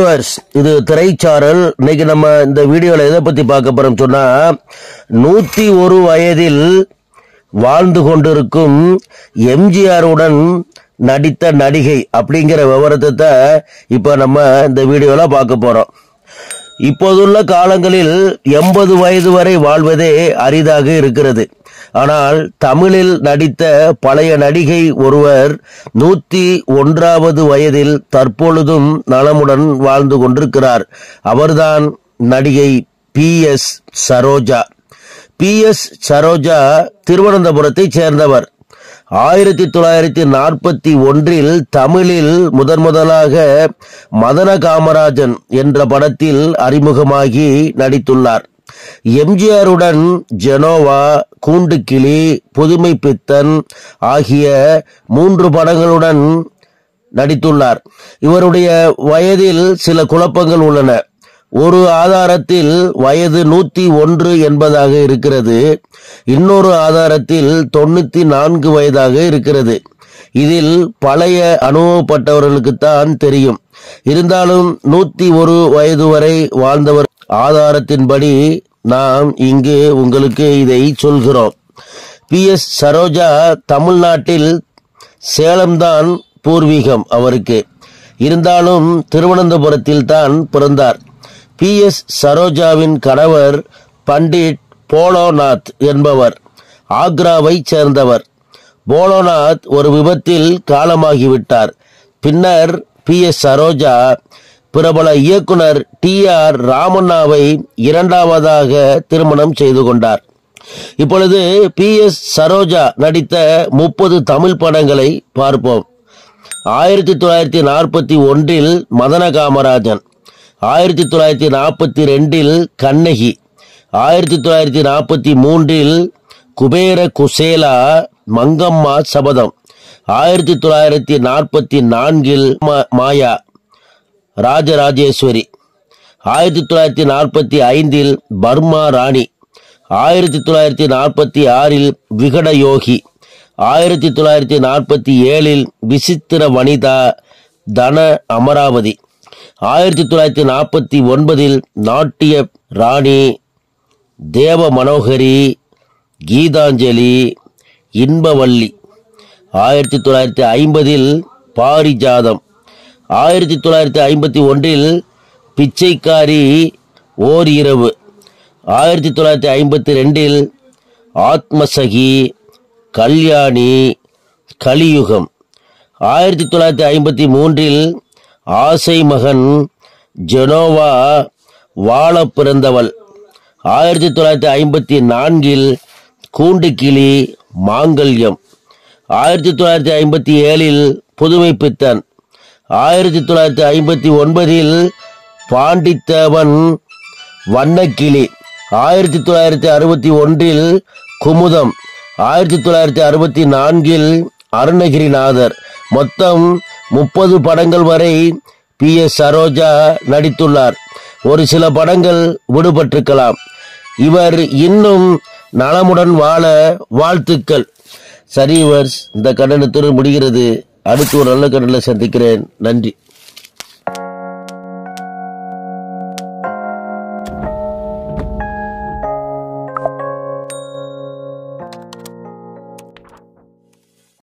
viewers இது திரைச்சாரல் இன்னைக்கு நம்ம இந்த வீடியோல எதை பத்தி பார்க்க போறோம் சொன்னா நூத்தி ஒரு வயதில் வாழ்ந்து கொண்டிருக்கும் எம்ஜிஆருடன் நடித்த நடிகை அப்படிங்கிற விவரத்தை தான் இப்ப நம்ம இந்த வீடியோல பார்க்க போறோம் இப்போதுள்ள காலங்களில் எண்பது வயது வரை வாழ்வதே அரிதாக இருக்கிறது ஆனால் தமிழில் நடித்த பழைய நடிகை ஒருவர் நூத்தி ஒன்றாவது வயதில் தற்பொழுதும் நலமுடன் வாழ்ந்து கொண்டிருக்கிறார் அவர்தான் நடிகை P S Saroja P S Saroja திருவனந்தபுரத்தைச் சேர்ந்தவர் ஆயிரத்தி தொள்ளாயிரத்தி நாற்பத்தி ஒன்றில் தமிழில் முதன் முதலாக மதன காமராஜன் என்ற படத்தில் அறிமுகமாகி நடித்துள்ளார் எம்ஜிஆருடன் ஜெனோவா கூண்டுக்கிளி புதுமை பித்தன் ஆகிய மூன்று படங்களுடன் நடித்துள்ளார் இவருடைய வயதில் சில குழப்பங்கள் உள்ளன ஒரு ஆதாரத்தில் வயது நூத்தி ஒன்று என்பதாக இருக்கிறது இன்னொரு ஆதாரத்தில் தொண்ணூத்தி நான்கு வயதாக இருக்கிறது இதில் பழைய அனுபவப்பட்டவர்களுக்குத்தான் தெரியும் இருந்தாலும் நூத்தி ஒரு வயது வரை வாழ்ந்தவர் ஆதாரத்தின்படி நாம் இங்கு உங்களுக்கு இதை சொல்கிறோம் பி எஸ் சரோஜா தமிழ்நாட்டில் சேலம்தான் பூர்வீகம் அவருக்கு இருந்தாலும் திருவனந்தபுரத்தில் தான் பிறந்தார் பி எஸ் சரோஜாவின் கணவர் பண்டிட் போலோநாத் என்பவர் ஆக்ராவை சேர்ந்தவர் போலோநாத் ஒரு விபத்தில் காலமாகிவிட்டார் பின்னர் பி எஸ் சரோஜா பிரபல இயக்குனர் டி ஆர் ராமண்ணாவை இரண்டாவதாக திருமணம் செய்து கொண்டார் இப்பொழுது பி எஸ் சரோஜா நடித்த முப்பது தமிழ் படங்களை பார்ப்போம் ஆயிரத்தி தொள்ளாயிரத்தி நாற்பத்தி ஒன்றில் மதன காமராஜன் ஆயிரத்தி தொள்ளாயிரத்தி நாற்பத்தி ரெண்டில் கண்ணகி ஆயிரத்தி தொள்ளாயிரத்தி நாற்பத்தி மூன்றில் குபேர குசேலா மங்கம்மா சபதம் ஆயிரத்தி தொள்ளாயிரத்தி நாற்பத்தி நான்கில் ம- மாயா ராஜராஜேஸ்வரி ஆயிரத்தி தொள்ளாயிரத்தி நாற்பத்தி ஐந்தில் பர்மா ராணி ஆயிரத்தி தொள்ளாயிரத்தி நாற்பத்தி ஆறில் விகட யோகி ஆயிரத்தி தொள்ளாயிரத்தி நாற்பத்தி ஏழில் விசித்திர வனிதா தன அமராவதி ஆயிரத்தி தொள்ளாயிரத்தி நாற்பத்தி ஒன்பதில் நாட்டிய ராணி தேவ மனோகரி கீதாஞ்சலி இன்பவல்லி ஆயிரத்தி தொள்ளாயிரத்தி ஐம்பதில் பாரிஜாதம் ஆயிரத்தி தொள்ளாயிரத்தி ஐம்பத்தி ஒன்றில் பிச்சைக்காரி ஓர் இரவு ஆயிரத்தி தொள்ளாயிரத்தி ஐம்பத்தி ரெண்டில் ஆத்மசகி கல்யாணி கலியுகம் ஆயிரத்தி தொள்ளாயிரத்தி ஐம்பத்தி மூன்றில் ஆசை மகன் ஜெனோவா வாழ பிறந்தவள் ஆயிரத்தி தொள்ளாயிரத்தி ஐம்பத்தி நான்கில் கூண்டுக்கிளி மாங்கல்யம் ஆயிரத்தி தொள்ளாயிரத்தி ஐம்பத்தி ஏழில் புதுமை பித்தன் ஆயிரத்தி தொள்ளாயிரத்தி ஐம்பத்தி ஒன்பதில் பாண்டித்தேவன் வண்ணக்கிளி ஆயிரத்தி தொள்ளாயிரத்தி அறுபத்தி ஒன்றில் குமுதம் ஆயிரத்தி தொள்ளாயிரத்தி அறுபத்தி நான்கில் அருணகிரிநாதர் மொத்தம் முப்பது படங்கள் வரை பி எஸ் சரோஜா நடித்துள்ளார் ஒரு சில படங்கள் விடுபட்டிருக்கலாம் இவர் இன்னும் நலமுடன் வாழ வாழ்த்துக்கள் சரி வர்ஸ் இந்த கண்டனத்துடன் முடிகிறது அடுத்து ஒரு நல்ல கண்டனை சந்திக்கிறேன் நன்றி